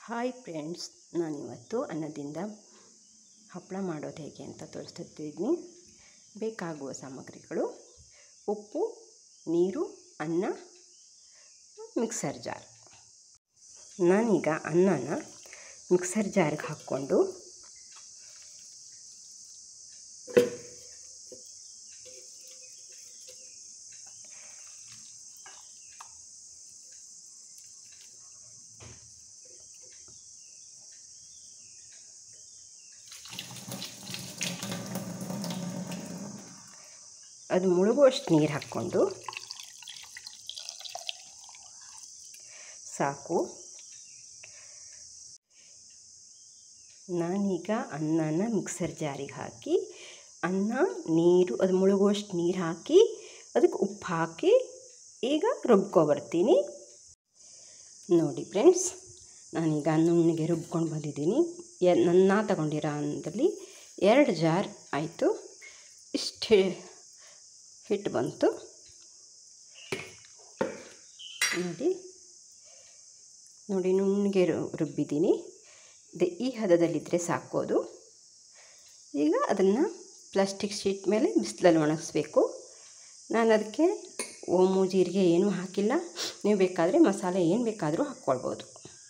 hi friends ನಾನಿವತ್ತು ಅನ್ನದಿಂದ ಹಪ್ಪಳ ಮಾಡೋದು ಹೇಗೆ ಅಂತ ತೋರಿಸ್ತಿದ್ದೀನಿ ಬೇಕಾಗುವ ಸಾಮಗ್ರಿಗಳು ಉಪ್ಪು ನೀರು ಅನ್ನ ಮಿಕ್ಸರ್ ಜಾರ್ ನಾನೀಗ ಅನ್ನನ ಮಿಕ್ಸರ್ ಜಾರ್ಗೆ ಹಾಕ್ಕೊಂಡು ಅದು ಮುಳುಗುವಷ್ಟು ನೀರು ಹಾಕ್ಕೊಂಡು ಸಾಕು ನಾನೀಗ ಅನ್ನನ ಮಿಕ್ಸರ್ ಜಾರಿಗೆ ಹಾಕಿ ಅನ್ನ ನೀರು ಅದು ಮುಳುಗುವಷ್ಟು ನೀರು ಹಾಕಿ ಅದಕ್ಕೆ ಉಪ್ಪು ಹಾಕಿ ಈಗ ರುಬ್ಕೊಬರ್ತೀನಿ ನೋಡಿ ಫ್ರೆಂಡ್ಸ್ ನಾನೀಗ ಅನ್ನುಣ್ಣಿಗೆ ರುಬ್ಕೊಂಡು ಬಂದಿದ್ದೀನಿ ಎ ನನ್ನ ತಗೊಂಡಿರೋ ಅನ್ನದಲ್ಲಿ ಎರಡು ಜಾರ್ ಆಯಿತು ಇಷ್ಟು ಹಿಟ್ಟು ಬಂತು ನೋಡಿ ನೋಡಿ ನುಣ್ಣಗೆ ರುಬ್ಬಿದ್ದೀನಿ ದೆ ಈ ಹದದಲ್ಲಿದ್ದರೆ ಸಾಕೋದು ಈಗ ಅದನ್ನು ಪ್ಲಾಸ್ಟಿಕ್ ಶೀಟ್ ಮೇಲೆ ಬಿಸಿಲಲ್ಲಿ ಒಣಗಿಸ್ಬೇಕು ನಾನು ಅದಕ್ಕೆ ಓಮು ಜೀರಿಗೆ ಏನೂ ಹಾಕಿಲ್ಲ ನೀವು ಬೇಕಾದರೆ ಮಸಾಲೆ ಏನು ಬೇಕಾದರೂ ಹಾಕ್ಕೊಳ್ಬೋದು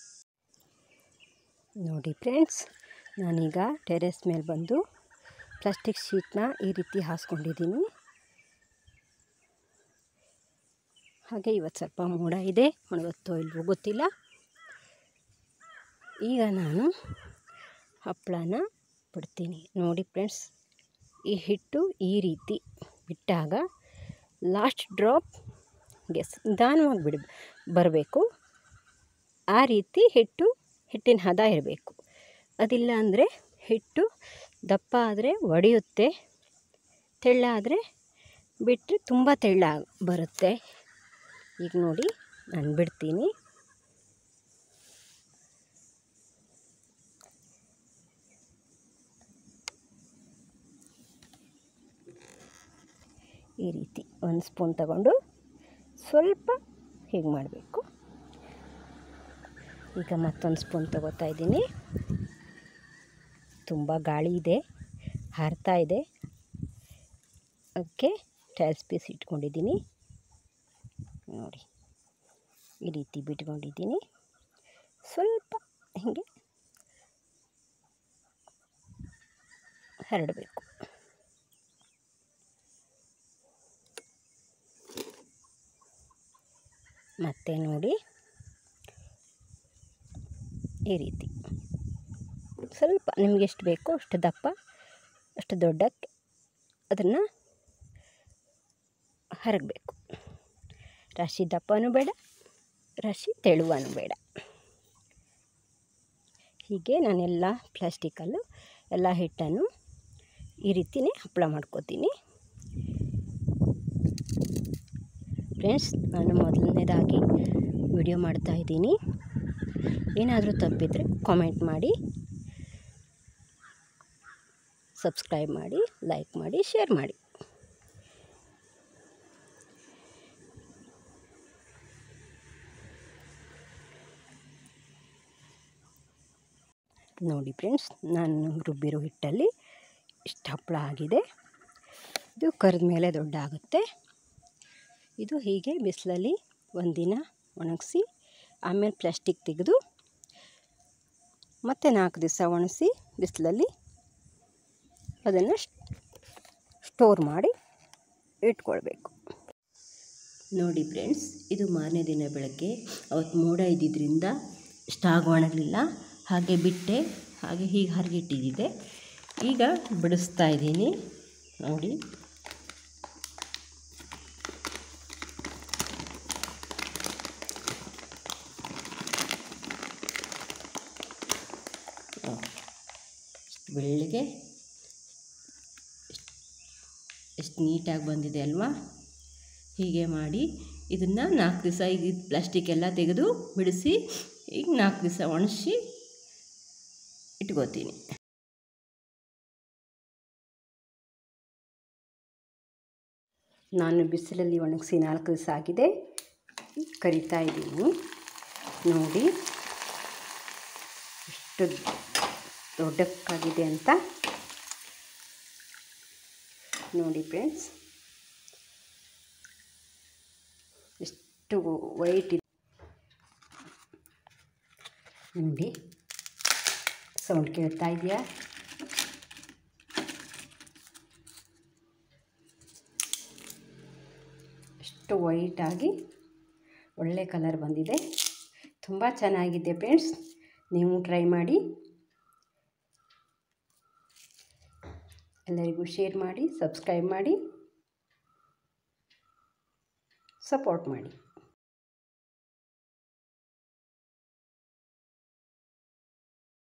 ನೋಡಿ ಫ್ರೆಂಡ್ಸ್ ನಾನೀಗ ಟೆರೆಸ್ ಮೇಲೆ ಬಂದು ಪ್ಲಾಸ್ಟಿಕ್ ಶೀಟ್ನ ಈ ರೀತಿ ಹಾಸ್ಕೊಂಡಿದ್ದೀನಿ ಹಾಗೆ ಇವತ್ತು ಸ್ವಲ್ಪ ಮೋಡ ಇದೆ ಒಣಗುತ್ತೋ ಇಲ್ವೋ ಗೊತ್ತಿಲ್ಲ ಈಗ ನಾನು ಹಪ್ಪಳನ ಬಿಡ್ತೀನಿ ನೋಡಿ ಫ್ರೆಂಡ್ಸ್ ಈ ಹಿಟ್ಟು ಈ ರೀತಿ ಬಿಟ್ಟಾಗ ಲಾಸ್ಟ್ ಡ್ರಾಪ್ ಗೆಸ್ ನಿಧಾನವಾಗಿ ಬಿಡ ಬರಬೇಕು ಆ ರೀತಿ ಹಿಟ್ಟು ಹಿಟ್ಟಿನ ಹದ ಇರಬೇಕು ಅದಿಲ್ಲ ಅಂದರೆ ಹಿಟ್ಟು ದಪ್ಪ ಆದರೆ ಒಡೆಯುತ್ತೆ ತೆಳ್ಳ ಆದರೆ ಬಿಟ್ಟರೆ ತುಂಬ ತೆಳ್ಳ ಬರುತ್ತೆ ಈಗ ನೋಡಿ ನಾನು ಬಿಡ್ತೀನಿ ಈ ರೀತಿ ಒಂದು ಸ್ಪೂನ್ ತಗೊಂಡು ಸ್ವಲ್ಪ ಹೀಗೆ ಮಾಡಬೇಕು ಈಗ ಮತ್ತೊಂದು ಸ್ಪೂನ್ ತಗೋತಾ ಇದ್ದೀನಿ ತುಂಬ ಗಾಳಿ ಇದೆ ಹಾರ್ತಾ ಇದೆ ಅದಕ್ಕೆ ಟೈಲ್ಸ್ ಪೀಸ್ ಇಟ್ಕೊಂಡಿದ್ದೀನಿ ನೋಡಿ ಈ ರೀತಿ ಬಿಟ್ಕೊಂಡಿದ್ದೀನಿ ಸ್ವಲ್ಪ ಹೀಗೆ ಹರಡಬೇಕು ಮತ್ತೆ ನೋಡಿ ಈ ರೀತಿ ಸ್ವಲ್ಪ ನಿಮಗೆ ಎಷ್ಟು ಬೇಕೋ ಅಷ್ಟು ದಪ್ಪ ಅಷ್ಟು ದೊಡ್ಡಕ್ಕೆ ಅದನ್ನು ಹರಗಬೇಕು ರಾಶಿ ದಪ್ಪನೂ ಬೇಡ ರಾಶಿ ತೆಳುವನೂ ಬೇಡ ಹೀಗೆ ನಾನೆಲ್ಲ ಪ್ಲಾಸ್ಟಿಕಲ್ಲೂ ಎಲ್ಲ ಹಿಟ್ಟನ್ನು ಈ ರೀತಿಯೇ ಹಪ್ಪಳ ಮಾಡ್ಕೋತೀನಿ ಫ್ರೆಂಡ್ಸ್ ನಾನು ಮೊದಲನೇದಾಗಿ ವಿಡಿಯೋ ಮಾಡ್ತಾಯಿದ್ದೀನಿ ಏನಾದರೂ ತಪ್ಪಿದರೆ ಕಾಮೆಂಟ್ ಮಾಡಿ ಸಬ್ಸ್ಕ್ರೈಬ್ ಮಾಡಿ ಲೈಕ್ ಮಾಡಿ ಶೇರ್ ಮಾಡಿ ನೋಡಿ ಫ್ರೆಂಡ್ಸ್ ನಾನು ರುಬ್ಬಿರೋ ಹಿಟ್ಟಲ್ಲಿ ಇಷ್ಟು ಹಪ್ಪಳ ಆಗಿದೆ ಇದು ಕರೆದ ಮೇಲೆ ದೊಡ್ಡ ಆಗುತ್ತೆ ಇದು ಹೀಗೆ ಬಿಸಿಲಲ್ಲಿ ಒಂದಿನ ಒಣಗಿಸಿ ಆಮೇಲೆ ಪ್ಲಾಸ್ಟಿಕ್ ತೆಗೆದು ಮತ್ತೆ ನಾಲ್ಕು ದಿವಸ ಒಣಗಿಸಿ ಬಿಸಿಲಲ್ಲಿ ಅದನ್ನು ಸ್ಟೋರ್ ಮಾಡಿ ಇಟ್ಕೊಳ್ಬೇಕು ನೋಡಿ ಫ್ರೆಂಡ್ಸ್ ಇದು ಮಾರನೇ ದಿನ ಬೆಳಗ್ಗೆ ಅವತ್ತು ಮೋಡ ಇದ್ದಿದ್ದರಿಂದ ಸ್ಟಾಗ್ ಒಣಗಲಿಲ್ಲ ಹಾಗೆ ಬಿಟ್ಟೆ ಹಾಗೆ ಹೀಗೆ ಹರಿಗಿಟ್ಟಿದ್ದಿದೆ ಈಗ ಬಿಡಿಸ್ತಾ ಇದ್ದೀನಿ ನೋಡಿ ಬೆಳ್ಳಗೆ ಎಷ್ಟು ನೀಟಾಗಿ ಬಂದಿದೆ ಅಲ್ವಾ ಹೀಗೆ ಮಾಡಿ ಇದನ್ನು ನಾಲ್ಕು ದಿವಸ ಈಗ ಪ್ಲಾಸ್ಟಿಕ್ ಎಲ್ಲ ತೆಗೆದು ಬಿಡಿಸಿ ಈಗ ನಾಲ್ಕು ದಿವಸ ಒಣಗಿಸಿ ಇಟ್ಕೋತೀನಿ ನಾನು ಬಿಸಿಲಲ್ಲಿ ಒಣಗಿಸಿ ನಾಲ್ಕು ದಿವಸ ಆಗಿದೆ ಕರಿತಾ ಇದ್ದೀನಿ ನೋಡಿ ಎಷ್ಟು ದೊಡ್ಡಕ್ಕಾಗಿದೆ ಅಂತ ನೋಡಿ ಫ್ರೆಂಡ್ಸ್ ಎಷ್ಟು ವೈಟ್ ಇದೆ ನೋಡಿ ಸೌಂಡ್ ಕೇಳ್ತಾ ಇದೆಯಾ ಎಷ್ಟು ವೈಟಾಗಿ ಒಳ್ಳೆ ಕಲರ್ ಬಂದಿದೆ ತುಂಬ ಚೆನ್ನಾಗಿದೆ ಫ್ರೆಂಡ್ಸ್ ನೀವು ಟ್ರೈ ಮಾಡಿ ಎಲ್ಲರಿಗೂ ಶೇರ್ ಮಾಡಿ ಸಬ್ಸ್ಕ್ರೈಬ್ ಮಾಡಿ ಸಪೋರ್ಟ್ ಮಾಡಿ